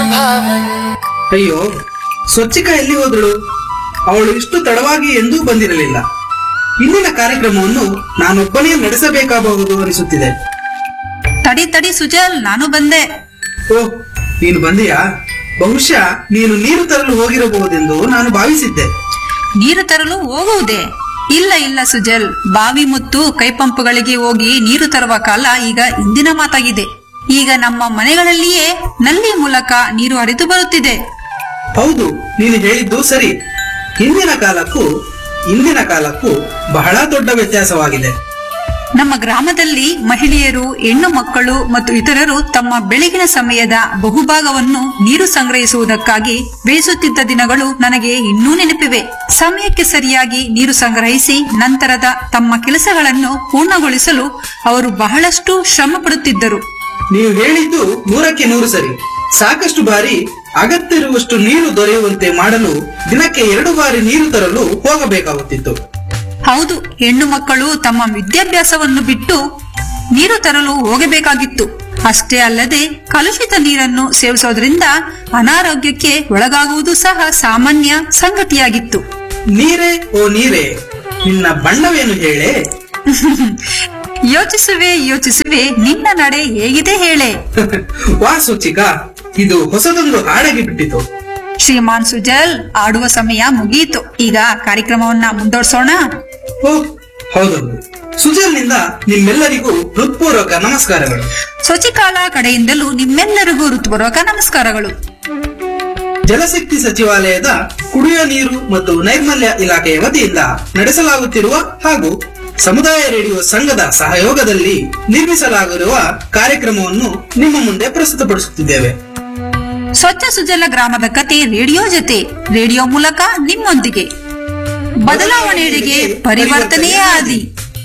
ಭಾವನೆ ಅಯ್ಯೋ ಸ್ವಚ್ಛಿಕ ಎಲ್ಲಿ ಹೋದಳು ಅವಳು ಇಷ್ಟು ತಡವಾಗಿ ಎಂದೂ ಬಂದಿರಲಿಲ್ಲ ಇಂದಿನ ಕಾರ್ಯಕ್ರಮವನ್ನು ನಾನೊಬ್ಬನೇ ನಡೆಸಬೇಕಾಗಬಹುದು ಅನಿಸುತ್ತಿದೆ ತಡಿ ತಡಿ ಸುಜಲ್ ನಾನು ಬಂದೆ ಓ ನೀನು ಬಂದೆಯಾ ಬಹುಶಃ ನೀನು ನೀರು ತರಲು ಹೋಗಿರಬಹುದೆಂದು ನಾನು ಭಾವಿಸಿದ್ದೆ ನೀರು ತರಲು ಹೋಗುವುದೇ ಇಲ್ಲ ಇಲ್ಲ ಸುಜಲ್ ಬಾವಿ ಮತ್ತು ಕೈಪಂಪ್ಗಳಿಗೆ ಹೋಗಿ ನೀರು ತರುವ ಕಾಲ ಈಗ ಇಂದಿನ ಮಾತಾಗಿದೆ ಈಗ ನಮ್ಮ ಮನೆಗಳಲ್ಲಿಯೇ ನಲ್ಲಿ ಮೂಲಕ ನೀರು ಹರಿದು ಬರುತ್ತಿದೆ ಹೌದು ನೀನು ಹೇಳಿದ್ದು ಸರಿ ಹಿಂದಿನ ಕಾಲಕ್ಕೂ ಇಂದಿನ ಕಾಲಕ್ಕೂ ಬಹಳ ದೊಡ್ಡ ವ್ಯತ್ಯಾಸವಾಗಿದೆ ನಮ್ಮ ಗ್ರಾಮದಲ್ಲಿ ಮಹಿಳೆಯರು ಹೆಣ್ಣು ಮಕ್ಕಳು ಮತ್ತು ಇತರರು ತಮ್ಮ ಬೆಳಗಿನ ಸಮಯದ ಬಹುಭಾಗವನ್ನು ನೀರು ಸಂಗ್ರಹಿಸುವುದಕ್ಕಾಗಿ ಬೇಯಿಸುತ್ತಿದ್ದ ದಿನಗಳು ನನಗೆ ಇನ್ನೂ ನೆನಪಿವೆ ಸಮಯಕ್ಕೆ ಸರಿಯಾಗಿ ನೀರು ಸಂಗ್ರಹಿಸಿ ನಂತರದ ತಮ್ಮ ಕೆಲಸಗಳನ್ನು ಪೂರ್ಣಗೊಳಿಸಲು ಅವರು ಬಹಳಷ್ಟು ಶ್ರಮ ಪಡುತ್ತಿದ್ದರು ನೀವು ಹೇಳಿದ್ದು ನೂರಕ್ಕೆ ನೂರು ಸರಿ ಸಾಕಷ್ಟು ಬಾರಿ ಅಗತ್ಯ ಇರುವಷ್ಟು ನೀರು ದೊರೆಯುವಂತೆ ಮಾಡಲು ದಿನಕ್ಕೆ ಎರಡು ಬಾರಿ ನೀರು ತರಲು ಹೋಗಬೇಕಾಗುತ್ತಿತ್ತು ಹೌದು ಹೆಣ್ಣು ಮಕ್ಕಳು ತಮ್ಮ ವಿದ್ಯಾಭ್ಯಾಸವನ್ನು ಬಿಟ್ಟು ನೀರು ತರಲು ಹೋಗಬೇಕಾಗಿತ್ತು ಅಷ್ಟೇ ಅಲ್ಲದೆ ಕಲುಷಿತ ನೀರನ್ನು ಸೇವಿಸೋದ್ರಿಂದ ಅನಾರೋಗ್ಯಕ್ಕೆ ಒಳಗಾಗುವುದು ಸಹ ಸಾಮಾನ್ಯ ಸಂಗತಿಯಾಗಿತ್ತು ನೀರೇ ಓ ನೀರೇ ನಿನ್ನ ಬಣ್ಣವೇನು ಹೇಳೆ ಯೋಚಿಸುವೆ ಯೋಚಿಸುವೆ ನಿನ್ನ ನಡೆ ಹೇಗಿದೆ ಹೇಳೆ ವಾ ಸುಚಿಕ ಇದು ಹೊಸದೊಂದು ಹಾಡಾಗಿ ಬಿಟ್ಟಿತು ಶ್ರೀಮಾನ್ ಸುಜಲ್ ಆಡುವ ಸಮಯ ಮುಗಿಯಿತು ಈಗ ಕಾರ್ಯಕ್ರಮವನ್ನ ಮುಂದುವರ್ಸೋಣ ಓ ಹೌದೌದು ಸುಜಲ್ನಿಂದ ನಿಮ್ಮೆಲ್ಲರಿಗೂ ಹೃತ್ಪೂರ್ವಕ ನಮಸ್ಕಾರಗಳು ಶುಚಿಕಾಲ ಕಡೆಯಿಂದಲೂ ನಿಮ್ಮೆಲ್ಲರಿಗೂ ಋತುಪೂರ್ವಕ ನಮಸ್ಕಾರಗಳು ಜಲಶಕ್ತಿ ಸಚಿವಾಲಯದ ಕುಡಿಯುವ ನೀರು ಮತ್ತು ನೈರ್ಮಲ್ಯ ಇಲಾಖೆಯ ವತಿಯಿಂದ ನಡೆಸಲಾಗುತ್ತಿರುವ ಹಾಗೂ ಸಮುದಾಯ ರೇಡಿಯೋ ಸಂಘದ ಸಹಯೋಗದಲ್ಲಿ ನಿರ್ಮಿಸಲಾಗಿರುವ ಕಾರ್ಯಕ್ರಮವನ್ನು ನಿಮ್ಮ ಮುಂದೆ ಪ್ರಸ್ತುತಪಡಿಸುತ್ತಿದ್ದೇವೆ ಸ್ವಚ್ಛ ಸುಜಲ ಗ್ರಾಮದ ಕತೆ ರೇಡಿಯೋ ಜೊತೆ ರೇಡಿಯೋ ಮೂಲಕ ನಿಮ್ಮೊಂದಿಗೆ ಬದಲಾವಣೆಯೆಡೆಗೆ ಪರಿವರ್ತನೆಯೇ ಆದಿ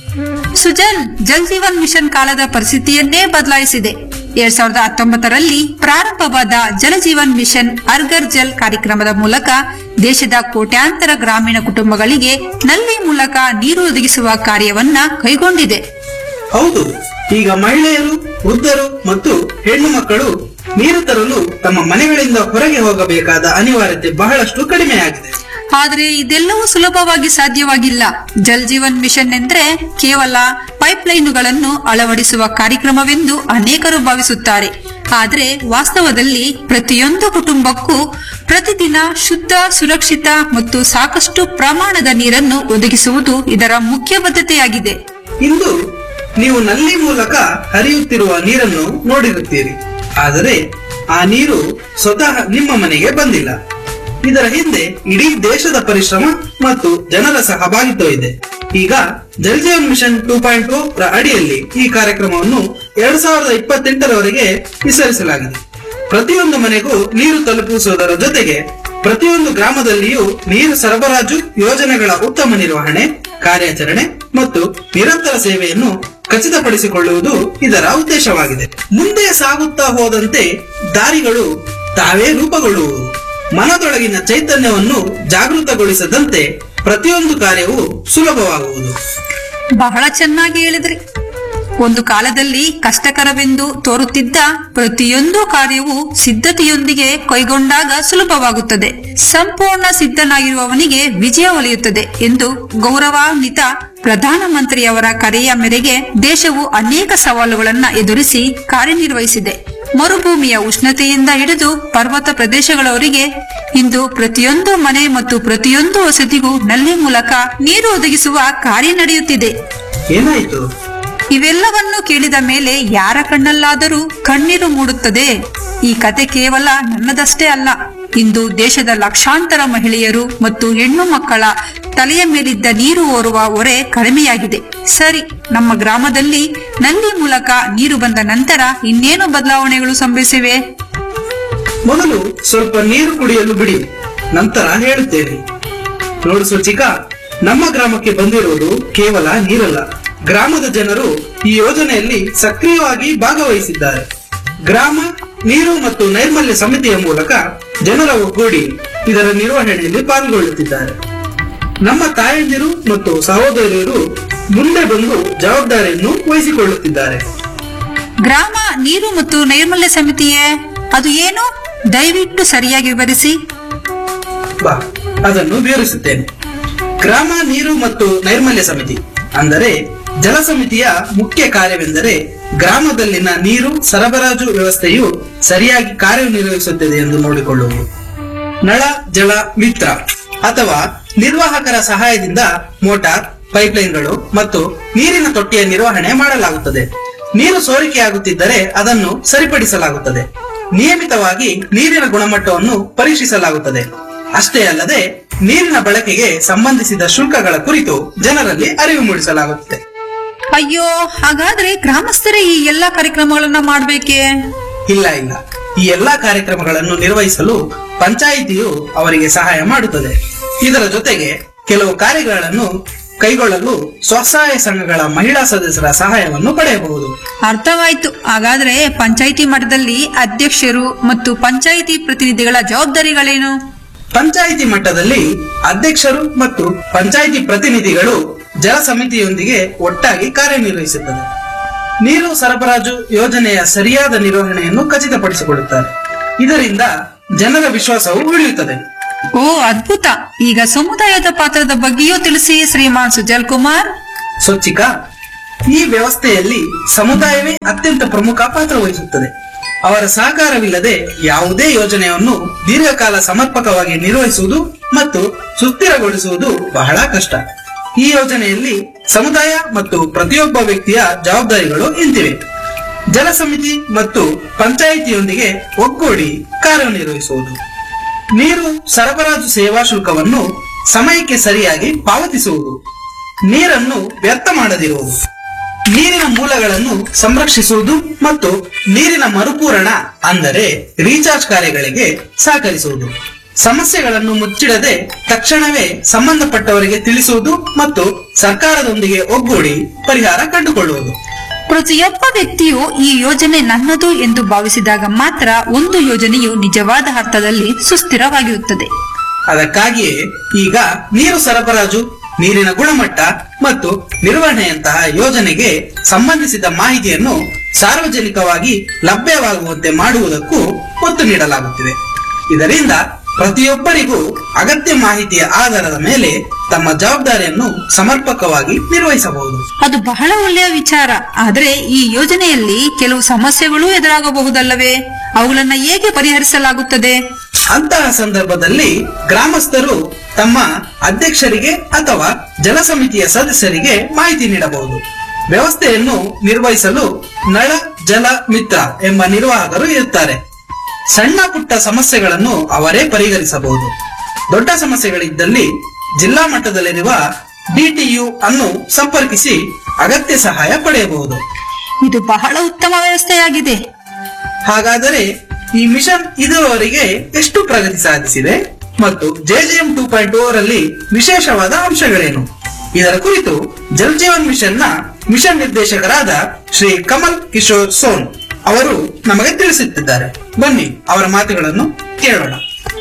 ಸುಜಲ್ ಜಲ್ ಜೀವನ್ ಮಿಷನ್ ಕಾಲದ ಪರಿಸ್ಥಿತಿಯನ್ನೇ ಬದಲಾಯಿಸಿದೆ ಎರಡ್ ಸಾವಿರದ ಹತ್ತೊಂಬತ್ತರಲ್ಲಿ ಪ್ರಾರಂಭವಾದ ಜಲ ಜೀವನ್ ಮಿಷನ್ ಅರ್ಗರ್ ಜಲ್ ಕಾರ್ಯಕ್ರಮದ ಮೂಲಕ ದೇಶದ ಕೋಟ್ಯಾಂತರ ಗ್ರಾಮೀಣ ಕುಟುಂಬಗಳಿಗೆ ನಲ್ಲಿ ಮೂಲಕ ನೀರು ಒದಗಿಸುವ ಕಾರ್ಯವನ್ನ ಕೈಗೊಂಡಿದೆ ಹೌದು ಈಗ ಮಹಿಳೆಯರು ವೃದ್ಧರು ಮತ್ತು ಹೆಣ್ಣು ಮಕ್ಕಳು ನೀರು ತರಲು ತಮ್ಮ ಮನೆಗಳಿಂದ ಹೊರಗೆ ಹೋಗಬೇಕಾದ ಅನಿವಾರ್ಯತೆ ಬಹಳಷ್ಟು ಕಡಿಮೆಯಾಗಿದೆ ಆದ್ರೆ ಇದೆಲ್ಲವೂ ಸುಲಭವಾಗಿ ಸಾಧ್ಯವಾಗಿಲ್ಲ ಜಲ್ ಜೀವನ್ ಮಿಷನ್ ಎಂದ್ರೆ ಕೇವಲ ಪೈಪ್ ಲೈನುಗಳನ್ನು ಅಳವಡಿಸುವ ಕಾರ್ಯಕ್ರಮವೆಂದು ಅನೇಕರು ಭಾವಿಸುತ್ತಾರೆ ಆದ್ರೆ ವಾಸ್ತವದಲ್ಲಿ ಪ್ರತಿಯೊಂದು ಕುಟುಂಬಕ್ಕೂ ಪ್ರತಿದಿನ ಶುದ್ಧ ಸುರಕ್ಷಿತ ಮತ್ತು ಸಾಕಷ್ಟು ಪ್ರಮಾಣದ ನೀರನ್ನು ಒದಗಿಸುವುದು ಇದರ ಮುಖ್ಯ ಬದ್ಧತೆಯಾಗಿದೆ ಇಂದು ನೀವು ನಲ್ಲಿ ಮೂಲಕ ಹರಿಯುತ್ತಿರುವ ನೀರನ್ನು ನೋಡಿರುತ್ತೀರಿ ಆದರೆ ಆ ನೀರು ಸ್ವತಃ ನಿಮ್ಮ ಮನೆಗೆ ಬಂದಿಲ್ಲ ಇದರ ಹಿಂದೆ ಇಡೀ ದೇಶದ ಪರಿಶ್ರಮ ಮತ್ತು ಜನರ ಸಹಭಾಗಿತ್ವ ಇದೆ ಈಗ Jal Jeevan mission two point ರ ಅಡಿಯಲ್ಲಿ ಈ ಕಾರ್ಯಕ್ರಮವನ್ನು ಎರಡ್ ಸಾವಿರದ ಇಪ್ಪತ್ತೆಂಟರವರೆಗೆ ವಿಸ್ತರಿಸಲಾಗಿದೆ ಪ್ರತಿಯೊಂದು ಮನೆಗೂ ನೀರು ತಲುಪಿಸುವುದರ ಜೊತೆಗೆ ಪ್ರತಿಯೊಂದು ಗ್ರಾಮದಲ್ಲಿಯೂ ನೀರು ಸರಬರಾಜು ಯೋಜನೆಗಳ ಉತ್ತಮ ನಿರ್ವಹಣೆ ಕಾರ್ಯಾಚರಣೆ ಮತ್ತು ನಿರಂತರ ಸೇವೆಯನ್ನು ಖಚಿತಪಡಿಸಿಕೊಳ್ಳುವುದು ಇದರ ಉದ್ದೇಶವಾಗಿದೆ ಮುಂದೆ ಸಾಗುತ್ತಾ ಹೋದಂತೆ ದಾರಿಗಳು ತಾವೇ ರೂಪುಗೊಳ್ಳುವುದು ಮನದೊಳಗಿನ ಚೈತನ್ಯವನ್ನು ಜಾಗೃತಗೊಳಿಸದಂತೆ ಪ್ರತಿಯೊಂದು ಕಾರ್ಯವೂ ಸುಲಭವಾಗುವುದು ಬಹಳ ಚೆನ್ನಾಗಿ ಹೇಳಿದ್ರಿ ಒಂದು ಕಾಲದಲ್ಲಿ ಕಷ್ಟಕರವೆಂದು ತೋರುತ್ತಿದ್ದ ಪ್ರತಿಯೊಂದು ಕಾರ್ಯವು ಸಿದ್ಧತೆಯೊಂದಿಗೆ ಕೈಗೊಂಡಾಗ ಸುಲಭವಾಗುತ್ತದೆ ಸಂಪೂರ್ಣ ಸಿದ್ಧನಾಗಿರುವವನಿಗೆ ವಿಜಯ ಒಲಿಯುತ್ತದೆ ಎಂದು ಗೌರವಾನ್ವಿತ ಪ್ರಧಾನಮಂತ್ರಿಯವರ ಕರೆಯ ಮೇರೆಗೆ ದೇಶವು ಅನೇಕ ಸವಾಲುಗಳನ್ನ ಎದುರಿಸಿ ಕಾರ್ಯನಿರ್ವಹಿಸಿದೆ ಮರುಭೂಮಿಯ ಉಷ್ಣತೆಯಿಂದ ಹಿಡಿದು ಪರ್ವತ ಪ್ರದೇಶಗಳವರೆಗೆ ಇಂದು ಪ್ರತಿಯೊಂದು ಮನೆ ಮತ್ತು ಪ್ರತಿಯೊಂದು ವಸತಿಗೂ ನಲ್ಲಿ ಮೂಲಕ ನೀರು ಒದಗಿಸುವ ಕಾರ್ಯ ನಡೆಯುತ್ತಿದೆ ಏನಾಯಿತು ಇವೆಲ್ಲವನ್ನು ಕೇಳಿದ ಮೇಲೆ ಯಾರ ಕಣ್ಣಲ್ಲಾದರೂ ಕಣ್ಣೀರು ಮೂಡುತ್ತದೆ ಈ ಕತೆ ಕೇವಲ ನನ್ನದಷ್ಟೇ ಅಲ್ಲ ಇಂದು ದೇಶದ ಲಕ್ಷಾಂತರ ಮಹಿಳೆಯರು ಮತ್ತು ಹೆಣ್ಣು ಮಕ್ಕಳ ತಲೆಯ ಮೇಲಿದ್ದ ನೀರು ಓರುವ ಹೊರೆ ಕಡಿಮೆಯಾಗಿದೆ ಸರಿ ನಮ್ಮ ಗ್ರಾಮದಲ್ಲಿ ನಲ್ಲಿ ಮೂಲಕ ನೀರು ಬಂದ ನಂತರ ಇನ್ನೇನು ಬದಲಾವಣೆಗಳು ಸಂಭವಿಸಿವೆ ಮೊದಲು ಸ್ವಲ್ಪ ನೀರು ಕುಡಿಯಲು ಬಿಡಿ ನಂತರ ಹೇಳುತ್ತೇನೆ ನೋಡು ಸುಚಿಕ ನಮ್ಮ ಗ್ರಾಮಕ್ಕೆ ಬಂದಿರುವುದು ಕೇವಲ ನೀರಲ್ಲ ಗ್ರಾಮದ ಜನರು ಈ ಯೋಜನೆಯಲ್ಲಿ ಸಕ್ರಿಯವಾಗಿ ಭಾಗವಹಿಸಿದ್ದಾರೆ ಗ್ರಾಮ ನೀರು ಮತ್ತು ನೈರ್ಮಲ್ಯ ಸಮಿತಿಯ ಮೂಲಕ ಜನರ ಒಗ್ಗೂಡಿ ಇದರ ನಿರ್ವಹಣೆಯಲ್ಲಿ ಪಾಲ್ಗೊಳ್ಳುತ್ತಿದ್ದಾರೆ ನಮ್ಮ ತಾಯಂದಿರು ಮತ್ತು ಸಹೋದರಿಯರು ಮುಂದೆ ಬಂದು ಜವಾಬ್ದಾರಿಯನ್ನು ವಹಿಸಿಕೊಳ್ಳುತ್ತಿದ್ದಾರೆ ಗ್ರಾಮ ನೀರು ಮತ್ತು ನೈರ್ಮಲ್ಯ ಸಮಿತಿಯೇ ಅದು ಏನು ದಯವಿಟ್ಟು ಸರಿಯಾಗಿ ವಿವರಿಸಿ ಬಾ ಅದನ್ನು ವಿವರಿಸುತ್ತೇನೆ ಗ್ರಾಮ ನೀರು ಮತ್ತು ನೈರ್ಮಲ್ಯ ಸಮಿತಿ ಅಂದರೆ ಜಲ ಸಮಿತಿಯ ಮುಖ್ಯ ಕಾರ್ಯವೆಂದರೆ ಗ್ರಾಮದಲ್ಲಿನ ನೀರು ಸರಬರಾಜು ವ್ಯವಸ್ಥೆಯು ಸರಿಯಾಗಿ ಕಾರ್ಯನಿರ್ವಹಿಸುತ್ತದೆ ಎಂದು ನೋಡಿಕೊಳ್ಳುವುದು ನಳ ಜಲ ಮಿತ್ರ ಅಥವಾ ನಿರ್ವಾಹಕರ ಸಹಾಯದಿಂದ ಮೋಟಾರ್ ಪೈಪ್ಲೈನ್ಗಳು ಮತ್ತು ನೀರಿನ ತೊಟ್ಟಿಯ ನಿರ್ವಹಣೆ ಮಾಡಲಾಗುತ್ತದೆ ನೀರು ಸೋರಿಕೆಯಾಗುತ್ತಿದ್ದರೆ ಅದನ್ನು ಸರಿಪಡಿಸಲಾಗುತ್ತದೆ ನಿಯಮಿತವಾಗಿ ನೀರಿನ ಗುಣಮಟ್ಟವನ್ನು ಪರೀಕ್ಷಿಸಲಾಗುತ್ತದೆ ಅಷ್ಟೇ ಅಲ್ಲದೆ ನೀರಿನ ಬಳಕೆಗೆ ಸಂಬಂಧಿಸಿದ ಶುಲ್ಕಗಳ ಕುರಿತು ಜನರಲ್ಲಿ ಅರಿವು ಮೂಡಿಸಲಾಗುತ್ತದೆ ಅಯ್ಯೋ ಹಾಗಾದ್ರೆ ಗ್ರಾಮಸ್ಥರೇ ಈ ಎಲ್ಲಾ ಕಾರ್ಯಕ್ರಮಗಳನ್ನ ಮಾಡ್ಬೇಕೇ ಇಲ್ಲ ಇಲ್ಲ ಈ ಎಲ್ಲಾ ಕಾರ್ಯಕ್ರಮಗಳನ್ನು ನಿರ್ವಹಿಸಲು ಪಂಚಾಯಿತಿಯು ಅವರಿಗೆ ಸಹಾಯ ಮಾಡುತ್ತದೆ ಇದರ ಜೊತೆಗೆ ಕೆಲವು ಕಾರ್ಯಗಳನ್ನು ಕೈಗೊಳ್ಳಲು ಸ್ವಸಹಾಯ ಸಂಘಗಳ ಮಹಿಳಾ ಸದಸ್ಯರ ಸಹಾಯವನ್ನು ಪಡೆಯಬಹುದು ಅರ್ಥವಾಯ್ತು ಹಾಗಾದ್ರೆ ಪಂಚಾಯಿತಿ ಮಟ್ಟದಲ್ಲಿ ಅಧ್ಯಕ್ಷರು ಮತ್ತು ಪಂಚಾಯಿತಿ ಪ್ರತಿನಿಧಿಗಳ ಜವಾಬ್ದಾರಿಗಳೇನು ಪಂಚಾಯಿತಿ ಮಟ್ಟದಲ್ಲಿ ಅಧ್ಯಕ್ಷರು ಮತ್ತು ಪಂಚಾಯಿತಿ ಪ್ರತಿನಿಧಿಗಳು ಜಲ ಸಮಿತಿಯೊಂದಿಗೆ ಒಟ್ಟಾಗಿ ಕಾರ್ಯನಿರ್ವಹಿಸುತ್ತದೆ ನೀರು ಸರಬರಾಜು ಯೋಜನೆಯ ಸರಿಯಾದ ನಿರ್ವಹಣೆಯನ್ನು ಖಚಿತಪಡಿಸಿಕೊಳ್ಳುತ್ತಾರೆ ಇದರಿಂದ ಜನರ ವಿಶ್ವಾಸವು ಉಳಿಯುತ್ತದೆ ಓ ಅದ್ಭುತ ಈಗ ಸಮುದಾಯದ ಪಾತ್ರದ ಬಗ್ಗೆಯೂ ತಿಳಿಸಿ ಶ್ರೀಮಾನ್ ಸುಜಲ್ ಕುಮಾರ್ ಸ್ವಚ್ಛಿಕ ಈ ವ್ಯವಸ್ಥೆಯಲ್ಲಿ ಸಮುದಾಯವೇ ಅತ್ಯಂತ ಪ್ರಮುಖ ಪಾತ್ರ ವಹಿಸುತ್ತದೆ ಅವರ ಸಹಕಾರವಿಲ್ಲದೆ ಯಾವುದೇ ಯೋಜನೆಯನ್ನು ದೀರ್ಘಕಾಲ ಸಮರ್ಪಕವಾಗಿ ನಿರ್ವಹಿಸುವುದು ಮತ್ತು ಸುಸ್ಥಿರಗೊಳಿಸುವುದು ಬಹಳ ಕಷ್ಟ ಈ ಯೋಜನೆಯಲ್ಲಿ ಸಮುದಾಯ ಮತ್ತು ಪ್ರತಿಯೊಬ್ಬ ವ್ಯಕ್ತಿಯ ಜವಾಬ್ದಾರಿಗಳು ಇಂತಿವೆ ಜಲ ಸಮಿತಿ ಮತ್ತು ಪಂಚಾಯಿತಿಯೊಂದಿಗೆ ಒಗ್ಗೂಡಿ ಕಾರ್ಯನಿರ್ವಹಿಸುವುದು ನೀರು ಸರಬರಾಜು ಸೇವಾ ಶುಲ್ಕವನ್ನು ಸಮಯಕ್ಕೆ ಸರಿಯಾಗಿ ಪಾವತಿಸುವುದು ನೀರನ್ನು ವ್ಯರ್ಥ ಮಾಡದಿರುವುದು ನೀರಿನ ಮೂಲಗಳನ್ನು ಸಂರಕ್ಷಿಸುವುದು ಮತ್ತು ನೀರಿನ ಮರುಪೂರಣ ಅಂದರೆ ರೀಚಾರ್ಜ್ ಕಾರ್ಯಗಳಿಗೆ ಸಹಕರಿಸುವುದು ಸಮಸ್ಯೆಗಳನ್ನು ಮುಚ್ಚಿಡದೆ ತಕ್ಷಣವೇ ಸಂಬಂಧಪಟ್ಟವರಿಗೆ ತಿಳಿಸುವುದು ಮತ್ತು ಸರ್ಕಾರದೊಂದಿಗೆ ಒಗ್ಗೂಡಿ ಪರಿಹಾರ ಕಂಡುಕೊಳ್ಳುವುದು ಪ್ರತಿಯೊಬ್ಬ ವ್ಯಕ್ತಿಯು ಈ ಯೋಜನೆ ನನ್ನದು ಎಂದು ಭಾವಿಸಿದಾಗ ಮಾತ್ರ ಒಂದು ಯೋಜನೆಯು ನಿಜವಾದ ಅರ್ಥದಲ್ಲಿ ಸುಸ್ಥಿರವಾಗಿರುತ್ತದೆ ಅದಕ್ಕಾಗಿಯೇ ಈಗ ನೀರು ಸರಬರಾಜು ನೀರಿನ ಗುಣಮಟ್ಟ ಮತ್ತು ನಿರ್ವಹಣೆಯಂತಹ ಯೋಜನೆಗೆ ಸಂಬಂಧಿಸಿದ ಮಾಹಿತಿಯನ್ನು ಸಾರ್ವಜನಿಕವಾಗಿ ಲಭ್ಯವಾಗುವಂತೆ ಮಾಡುವುದಕ್ಕೂ ಒತ್ತು ನೀಡಲಾಗುತ್ತಿದೆ ಇದರಿಂದ ಪ್ರತಿಯೊಬ್ಬರಿಗೂ ಅಗತ್ಯ ಮಾಹಿತಿಯ ಆಧಾರದ ಮೇಲೆ ತಮ್ಮ ಜವಾಬ್ದಾರಿಯನ್ನು ಸಮರ್ಪಕವಾಗಿ ನಿರ್ವಹಿಸಬಹುದು ಅದು ಬಹಳ ಒಳ್ಳೆಯ ವಿಚಾರ ಆದ್ರೆ ಈ ಯೋಜನೆಯಲ್ಲಿ ಕೆಲವು ಸಮಸ್ಯೆಗಳು ಎದುರಾಗಬಹುದಲ್ಲವೇ ಅವುಗಳನ್ನ ಹೇಗೆ ಪರಿಹರಿಸಲಾಗುತ್ತದೆ ಅಂತಹ ಸಂದರ್ಭದಲ್ಲಿ ಗ್ರಾಮಸ್ಥರು ತಮ್ಮ ಅಧ್ಯಕ್ಷರಿಗೆ ಅಥವಾ ಜಲ ಸಮಿತಿಯ ಸದಸ್ಯರಿಗೆ ಮಾಹಿತಿ ನೀಡಬಹುದು ವ್ಯವಸ್ಥೆಯನ್ನು ನಿರ್ವಹಿಸಲು ನಳ ಜಲ ಮಿತ್ರ ಎಂಬ ನಿರ್ವಾಹಕರು ಇರುತ್ತಾರೆ ಸಣ್ಣ ಪುಟ್ಟ ಸಮಸ್ಯೆಗಳನ್ನು ಅವರೇ ಪರಿಹರಿಸಬಹುದು ದೊಡ್ಡ ಸಮಸ್ಯೆಗಳಿದ್ದಲ್ಲಿ ಜಿಲ್ಲಾ ಮಟ್ಟದಲ್ಲಿರುವ ಡಿಟಿಯು ಅನ್ನು ಸಂಪರ್ಕಿಸಿ ಅಗತ್ಯ ಸಹಾಯ ಪಡೆಯಬಹುದು ಇದು ಬಹಳ ಉತ್ತಮ ವ್ಯವಸ್ಥೆಯಾಗಿದೆ ಹಾಗಾದರೆ ಈ ಮಿಷನ್ ಇದುವರೆಗೆ ಎಷ್ಟು ಪ್ರಗತಿ ಸಾಧಿಸಿದೆ ಮತ್ತು ಜೆಜೆಎಂ ಟೂ ಪಾಯಿಂಟ್ ರಲ್ಲಿ ವಿಶೇಷವಾದ ಅಂಶಗಳೇನು ಇದರ ಕುರಿತು ಜಲ್ ಜೀವನ್ ಮಿಷನ್ ನ ಮಿಷನ್ ನಿರ್ದೇಶಕರಾದ ಶ್ರೀ ಕಮಲ್ ಕಿಶೋರ್ ಸೋನ್ ಅವರು ನಮಗೆ ತಿಳಿಸುತ್ತಿದ್ದಾರೆ ಬನ್ನಿ ಅವರ ಮಾತುಗಳನ್ನು ಕೇಳೋಣ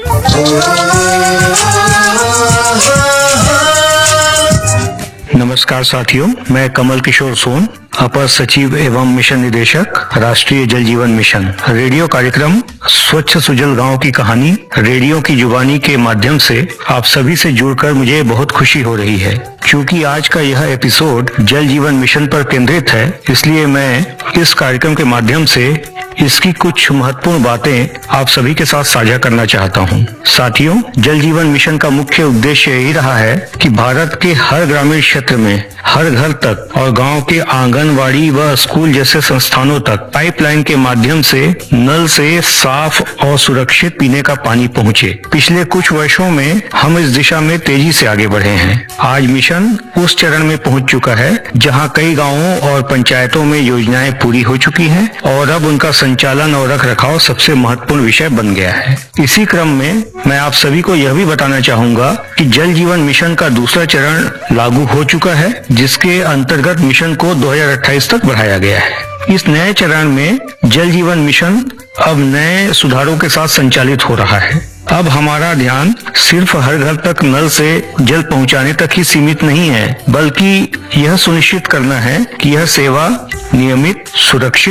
नमस्कार साथियों मैं कमल किशोर सोन अपर सचिव एवं मिशन निदेशक राष्ट्रीय जल जीवन मिशन रेडियो कार्यक्रम स्वच्छ सुजल गांव की कहानी रेडियो की जुबानी के माध्यम से आप सभी से जुड़कर मुझे बहुत खुशी हो रही है क्योंकि आज का यह एपिसोड जल जीवन मिशन पर केंद्रित है इसलिए मैं इस कार्यक्रम के माध्यम से इसकी कुछ महत्वपूर्ण बातें आप सभी के साथ साझा करना चाहता हूं। साथियों जल जीवन मिशन का मुख्य उद्देश्य यही रहा है कि भारत के हर ग्रामीण क्षेत्र में हर घर तक और गांव के आंगनवाड़ी व स्कूल जैसे संस्थानों तक पाइपलाइन के माध्यम से नल से साफ और सुरक्षित पीने का पानी पहुंचे। पिछले कुछ वर्षों में हम इस दिशा में तेजी से आगे बढ़े हैं आज मिशन उस चरण में पहुंच चुका है जहां कई गांवों और पंचायतों में योजनाएं पूरी हो चुकी हैं और अब उनका संचालन और रख रखाव सबसे महत्वपूर्ण विषय बन गया है इसी क्रम में मैं आप सभी को यह भी बताना चाहूंगा कि जल जीवन मिशन का दूसरा चरण लागू हो चुका है जिसके अंतर्गत मिशन को 2028 तक बढ़ाया गया है इस नए चरण में जल जीवन मिशन अब नए सुधारों के साथ संचालित हो रहा है अब हमारा ध्यान सिर्फ हर घर तक नल से जल पहुंचाने तक ही सीमित नहीं है बल्कि यह सुनिश्चित करना है कि यह सेवा नियमित सुरक्षित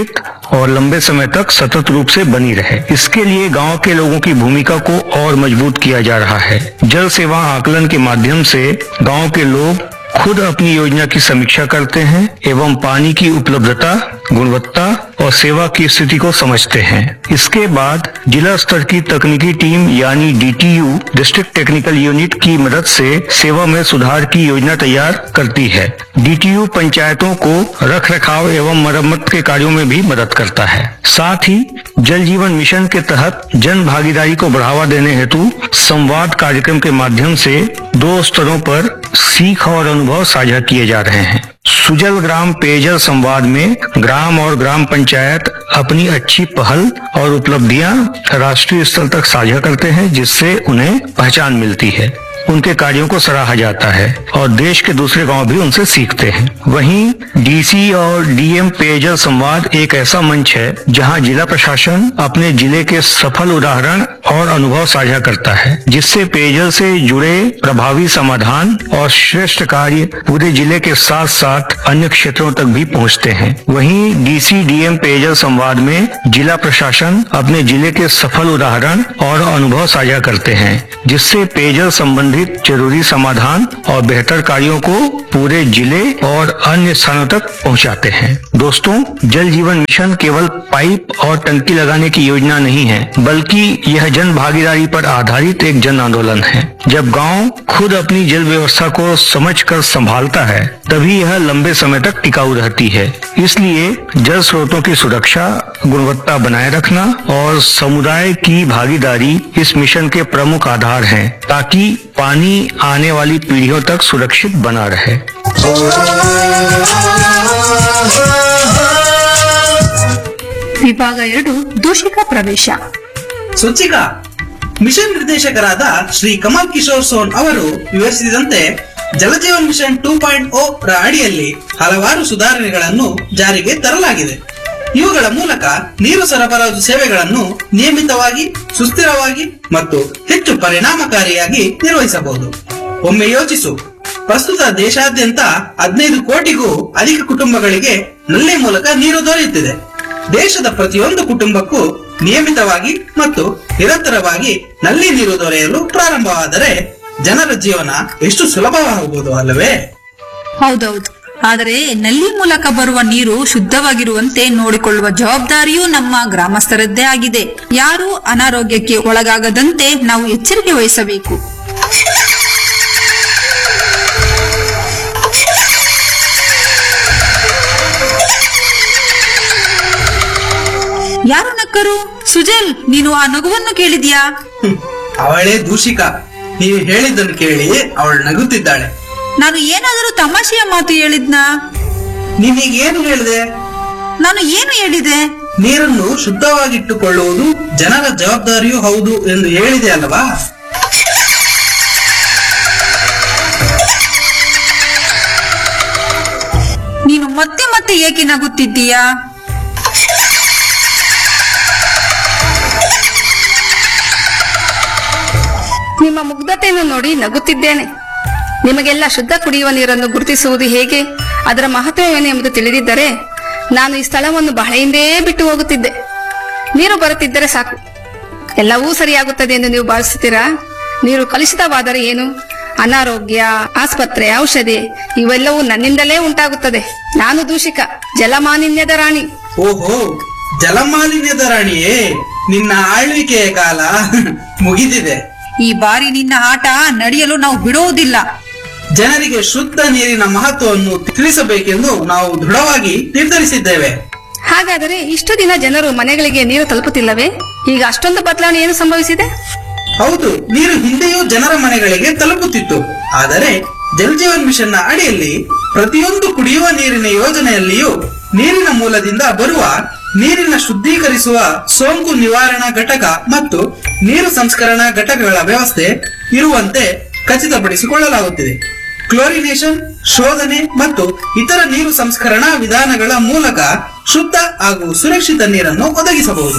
और लंबे समय तक सतत रूप से बनी रहे इसके लिए गांव के लोगों की भूमिका को और मजबूत किया जा रहा है जल सेवा आकलन के माध्यम से गांव के लोग खुद अपनी योजना की समीक्षा करते हैं एवं पानी की उपलब्धता गुणवत्ता और सेवा की स्थिति को समझते हैं इसके बाद जिला स्तर की तकनीकी टीम यानी डीटीयू डिस्ट्रिक्ट टेक्निकल यूनिट की मदद से सेवा में सुधार की योजना तैयार करती है डीटीयू पंचायतों को रख रखाव एवं मरम्मत के कार्यों में भी मदद करता है साथ ही जल जीवन मिशन के तहत जन भागीदारी को बढ़ावा देने हेतु संवाद कार्यक्रम के माध्यम से दो स्तरों पर सीख और अनुभव साझा किए जा रहे हैं सुजल ग्राम पेयजल संवाद में ग्राम और ग्राम पंचायत अपनी अच्छी पहल और उपलब्धियां राष्ट्रीय स्तर तक साझा करते हैं जिससे उन्हें पहचान मिलती है उनके कार्यों को सराहा जाता है और देश के दूसरे गांव भी उनसे सीखते हैं वहीं डीसी और डीएम पेयजल संवाद एक ऐसा मंच है जहां जिला प्रशासन अपने जिले के सफल उदाहरण और अनुभव साझा करता है जिससे पेयजल से जुड़े प्रभावी समाधान और श्रेष्ठ कार्य पूरे जिले के साथ साथ अन्य क्षेत्रों तक भी पहुंचते हैं वहीं डीसी डीएम पेयजल संवाद में जिला प्रशासन अपने जिले के सफल उदाहरण और अनुभव साझा करते हैं जिससे पेयजल संबंधित जरूरी समाधान और बेहतर कार्यों को पूरे जिले और अन्य स्थानों तक पहुंचाते हैं दोस्तों जल जीवन मिशन केवल पाइप और टंकी लगाने की योजना नहीं है बल्कि यह जन भागीदारी पर आधारित एक जन आंदोलन है जब गांव खुद अपनी जल व्यवस्था को समझकर संभालता है तभी यह लंबे समय तक टिकाऊ रहती है इसलिए जल स्रोतों की सुरक्षा गुणवत्ता बनाए रखना और समुदाय की भागीदारी इस मिशन के प्रमुख आधार हैं ताकि पानी आने वाली पीढ़ियों तक सुरक्षित बना रहे ವಿಭಾಗ ಎರಡು ದೂಷಿಕ ಪ್ರವೇಶ ಸ್ವಚ್ಛಿಕ ಮಿಷನ್ ನಿರ್ದೇಶಕರಾದ ಶ್ರೀ ಕಮಲ್ ಕಿಶೋರ್ ಸೋನ್ ಅವರು ವಿವರಿಸಿದಂತೆ Jal Jeevan mission two point O ರ ಅಡಿಯಲ್ಲಿ ಹಲವಾರು ಸುಧಾರಣೆಗಳನ್ನು ಜಾರಿಗೆ ತರಲಾಗಿದೆ ಇವುಗಳ ಮೂಲಕ ನೀರು ಸರಬರಾಜು ಸೇವೆಗಳನ್ನು ನಿಯಮಿತವಾಗಿ ಸುಸ್ಥಿರವಾಗಿ ಮತ್ತು ಹೆಚ್ಚು ಪರಿಣಾಮಕಾರಿಯಾಗಿ ನಿರ್ವಹಿಸಬಹುದು ಒಮ್ಮೆ ಯೋಚಿಸು ಪ್ರಸ್ತುತ ದೇಶಾದ್ಯಂತ ಹದಿನೈದು ಕೋಟಿಗೂ ಅಧಿಕ ಕುಟುಂಬಗಳಿಗೆ ನಲ್ಲಿ ಮೂಲಕ ನೀರು ದೊರೆಯುತ್ತಿದೆ ದೇಶದ ಪ್ರತಿಯೊಂದು ಕುಟುಂಬಕ್ಕೂ ನಿಯಮಿತವಾಗಿ ಮತ್ತು ನಿರಂತರವಾಗಿ ನಲ್ಲಿ ನೀರು ದೊರೆಯಲು ಪ್ರಾರಂಭವಾದರೆ ಜನರ ಜೀವನ ಎಷ್ಟು ಸುಲಭವಾಗಬಹುದು ಅಲ್ಲವೇ ಹೌದೌದು ಆದರೆ ನಲ್ಲಿ ಮೂಲಕ ಬರುವ ನೀರು ಶುದ್ಧವಾಗಿರುವಂತೆ ನೋಡಿಕೊಳ್ಳುವ ಜವಾಬ್ದಾರಿಯೂ ನಮ್ಮ ಗ್ರಾಮಸ್ಥರದ್ದೇ ಆಗಿದೆ ಯಾರೂ ಅನಾರೋಗ್ಯಕ್ಕೆ ಒಳಗಾಗದಂತೆ ನಾವು ಎಚ್ಚರಿಕೆ ವಹಿಸಬೇಕು ಯಾರು ನಕ್ಕರು ಸುಜಲ್ ನೀನು ಆ ನಗುವನ್ನು ಕೇಳಿದ್ಯಾ ಹ್ಮ್. ಅವಳೇ ದೂಷಿಕ ನೀವು ಹೇಳಿದ್ದನ್ನು ಕೇಳಿ ಅವಳು ನಗುತ್ತಿದ್ದಾಳೆ ನಾನು ಏನಾದರೂ ತಮಾಷೆಯ ಮಾತು ಹೇಳಿದ್ನಾ ನೀನೀಗ ಏನು ಹೇಳಿದೆ ನಾನು ಏನು ಹೇಳಿದೆ ನೀರನ್ನು ಶುದ್ಧವಾಗಿಟ್ಟುಕೊಳ್ಳುವುದು ಜನರ ಜವಾಬ್ದಾರಿಯೂ ಹೌದು ಎಂದು ಹೇಳಿದೆ ಅಲ್ಲವಾ ನೀನು ಮತ್ತೆ ಮತ್ತೆ ಏಕೆ ನಗುತ್ತಿದ್ದೀಯಾ ನಿಮ್ಮ ಮುಗ್ಧತೆಯನ್ನು ನೋಡಿ ನಗುತ್ತಿದ್ದೇನೆ ನಿಮಗೆಲ್ಲ ಶುದ್ಧ ಕುಡಿಯುವ ನೀರನ್ನು ಗುರುತಿಸುವುದು ಹೇಗೆ ಅದರ ಮಹತ್ವವೇನು ಎಂಬುದು ತಿಳಿದಿದ್ದರೆ ನಾನು ಈ ಸ್ಥಳವನ್ನು ಬಹಳ ಹಿಂದೇ ಬಿಟ್ಟು ಹೋಗುತ್ತಿದ್ದೆ ನೀರು ಬರುತ್ತಿದ್ದರೆ ಸಾಕು ಎಲ್ಲವೂ ಸರಿಯಾಗುತ್ತದೆ ಎಂದು ನೀವು ಭಾವಿಸುತ್ತೀರಾ ನೀರು ಕಲುಷಿತವಾದರೆ ಏನು ಅನಾರೋಗ್ಯ ಆಸ್ಪತ್ರೆ ಔಷಧಿ ಇವೆಲ್ಲವೂ ನನ್ನಿಂದಲೇ ಉಂಟಾಗುತ್ತದೆ ನಾನು ದೂಷಿಕ ಜಲಮಾಲಿನ್ಯದ ರಾಣಿ ಓಹೋ ಜಲಮಾಲಿನ್ಯದ ರಾಣಿಯೇ ನಿನ್ನ ಆಳ್ವಿಕೆಯ ಕಾಲ ಮುಗಿದಿದೆ ಈ ಬಾರಿ ನಿನ್ನ ಆಟ ನಡೆಯಲು ನಾವು ಬಿಡುವುದಿಲ್ಲ ಜನರಿಗೆ ಶುದ್ಧ ನೀರಿನ ಮಹತ್ವವನ್ನು ತಿಳಿಸಬೇಕೆಂದು ನಾವು ದೃಢವಾಗಿ ನಿರ್ಧರಿಸಿದ್ದೇವೆ ಹಾಗಾದರೆ ಇಷ್ಟು ದಿನ ಜನರು ಮನೆಗಳಿಗೆ ನೀರು ತಲುಪುತ್ತಿಲ್ಲವೇ ಈಗ ಅಷ್ಟೊಂದು ಬದಲಾವಣೆ ಏನು ಸಂಭವಿಸಿದೆ ಹೌದು ನೀರು ಹಿಂದೆಯೂ ಜನರ ಮನೆಗಳಿಗೆ ತಲುಪುತ್ತಿತ್ತು ಆದರೆ ಜಲ್ ಜೀವನ್ ಮಿಷನ್ ನ ಅಡಿಯಲ್ಲಿ ಪ್ರತಿಯೊಂದು ಕುಡಿಯುವ ನೀರಿನ ಯೋಜನೆಯಲ್ಲಿಯೂ ನೀರಿನ ಮೂಲದಿಂದ ಬರುವ ನೀರಿನ ಶುದ್ಧೀಕರಿಸುವ ಸೋಂಕು ನಿವಾರಣಾ ಘಟಕ ಮತ್ತು ನೀರು ಸಂಸ್ಕರಣಾ ಘಟಕಗಳ ವ್ಯವಸ್ಥೆ ಇರುವಂತೆ ಖಚಿತಪಡಿಸಿಕೊಳ್ಳಲಾಗುತ್ತಿದೆ ಕ್ಲೋರಿನೇಷನ್ ಶೋಧನೆ ಮತ್ತು ಇತರ ನೀರು ಸಂಸ್ಕರಣಾ ವಿಧಾನಗಳ ಮೂಲಕ ಶುದ್ಧ ಹಾಗೂ ಸುರಕ್ಷಿತ ನೀರನ್ನು ಒದಗಿಸಬಹುದು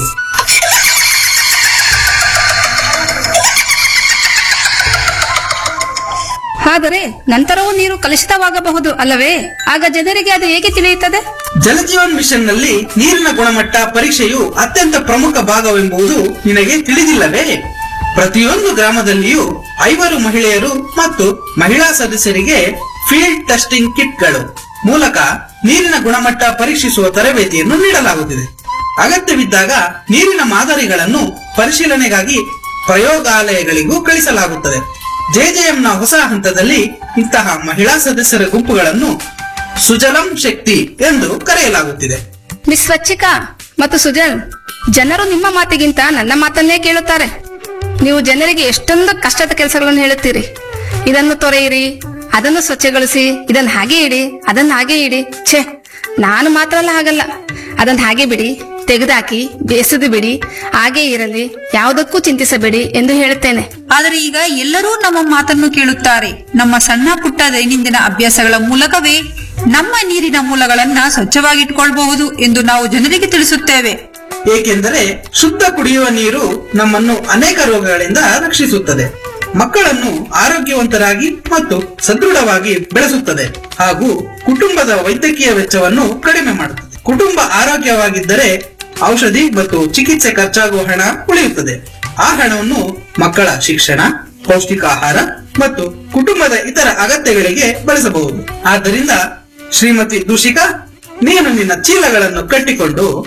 ಆದರೆ ನಂತರವೂ ನೀರು ಕಲುಷಿತವಾಗಬಹುದು ಅಲ್ಲವೇ ಆಗ ಜನರಿಗೆ ಅದು ಹೇಗೆ ತಿಳಿಯುತ್ತದೆ ಜಲಜೀವನ್ ಮಿಷನ್ ನಲ್ಲಿ ನೀರಿನ ಗುಣಮಟ್ಟ ಪರೀಕ್ಷೆಯು ಅತ್ಯಂತ ಪ್ರಮುಖ ಭಾಗವೆಂಬುದು ನಿನಗೆ ತಿಳಿದಿಲ್ಲವೇ ಪ್ರತಿಯೊಂದು ಗ್ರಾಮದಲ್ಲಿಯೂ ಐವರು ಮಹಿಳೆಯರು ಮತ್ತು ಮಹಿಳಾ ಸದಸ್ಯರಿಗೆ ಫೀಲ್ಡ್ ಟೆಸ್ಟಿಂಗ್ ಕಿಟ್ಗಳು ಮೂಲಕ ನೀರಿನ ಗುಣಮಟ್ಟ ಪರೀಕ್ಷಿಸುವ ತರಬೇತಿಯನ್ನು ನೀಡಲಾಗುತ್ತಿದೆ ಅಗತ್ಯವಿದ್ದಾಗ ನೀರಿನ ಮಾದರಿಗಳನ್ನು ಪರಿಶೀಲನೆಗಾಗಿ ಪ್ರಯೋಗಾಲಯಗಳಿಗೂ ಕಳಿಸಲಾಗುತ್ತದೆ ಜೆಜೆಎಂನ ಹೊಸ ಹಂತದಲ್ಲಿ ಇಂತಹ ಮಹಿಳಾ ಸದಸ್ಯರ ಗುಂಪುಗಳನ್ನು ಸುಜಲಂ ಶಕ್ತಿ ಎಂದು ಕರೆಯಲಾಗುತ್ತಿದೆ ಮಿಸ್ ಸ್ವಚ್ಛಿಕಾ ಮತ್ತು ಸುಜಲ್ ಜನರು ನಿಮ್ಮ ಮಾತಿಗಿಂತ ನನ್ನ ಮಾತನ್ನೇ ಕೇಳುತ್ತಾರೆ ನೀವು ಜನರಿಗೆ ಎಷ್ಟೊಂದು ಕಷ್ಟದ ಕೆಲಸಗಳನ್ನು ಹೇಳುತ್ತೀರಿ ಇದನ್ನು ತೊರೆಯಿರಿ ಅದನ್ನು ಸ್ವಚ್ಛಗೊಳಿಸಿ ಇದನ್ನು ಹಾಗೆ ಇಡಿ ಅದನ್ನು ಹಾಗೆ ಇಡಿ ಛೇ ನಾನು ಮಾತ್ರ ಅಲ್ಲ ಹಾಗಲ್ಲ ಅದನ್ನು ಹಾಗೆ ಬಿಡಿ ತೆಗೆದಾಕಿ ಬೇಸದು ಬಿಡಿ ಹಾಗೆ ಇರಲಿ ಯಾವುದಕ್ಕೂ ಚಿಂತಿಸಬೇಡಿ ಎಂದು ಹೇಳುತ್ತೇನೆ ಆದರೆ ಈಗ ಎಲ್ಲರೂ ನಮ್ಮ ಮಾತನ್ನು ಕೇಳುತ್ತಾರೆ ನಮ್ಮ ಸಣ್ಣ ಪುಟ್ಟ ದೈನಂದಿನ ಅಭ್ಯಾಸಗಳ ಮೂಲಕವೇ ನಮ್ಮ ನೀರಿನ ಮೂಲಗಳನ್ನ ಸ್ವಚ್ಛವಾಗಿಟ್ಕೊಳ್ಬಹುದು ಎಂದು ನಾವು ಜನರಿಗೆ ತಿಳಿಸುತ್ತೇವೆ ಏಕೆಂದರೆ ಶುದ್ಧ ಕುಡಿಯುವ ನೀರು ನಮ್ಮನ್ನು ಅನೇಕ ರೋಗಗಳಿಂದ ರಕ್ಷಿಸುತ್ತದೆ ಮಕ್ಕಳನ್ನು ಆರೋಗ್ಯವಂತರಾಗಿ ಮತ್ತು ಸದೃಢವಾಗಿ ಬೆಳೆಸುತ್ತದೆ ಹಾಗೂ ಕುಟುಂಬದ ವೈದ್ಯಕೀಯ ವೆಚ್ಚವನ್ನು ಕಡಿಮೆ ಮಾಡುತ್ತದೆ ಕುಟುಂಬ ಆರೋಗ್ಯವಾಗಿದ್ದರೆ ಔಷಧಿ ಮತ್ತು ಚಿಕಿತ್ಸೆ ಖರ್ಚಾಗುವ ಹಣ ಉಳಿಯುತ್ತದೆ ಆ ಹಣವನ್ನು ಮಕ್ಕಳ ಶಿಕ್ಷಣ ಪೌಷ್ಟಿಕ ಆಹಾರ ಮತ್ತು ಕುಟುಂಬದ ಇತರ ಅಗತ್ಯಗಳಿಗೆ ಬಳಸಬಹುದು ಆದ್ದರಿಂದ ಶ್ರೀಮತಿ ದುಷಿಕಾ ನೀನು ನಿನ್ನ ಚೀಲಗಳನ್ನು ಕಟ್ಟಿಕೊಂಡು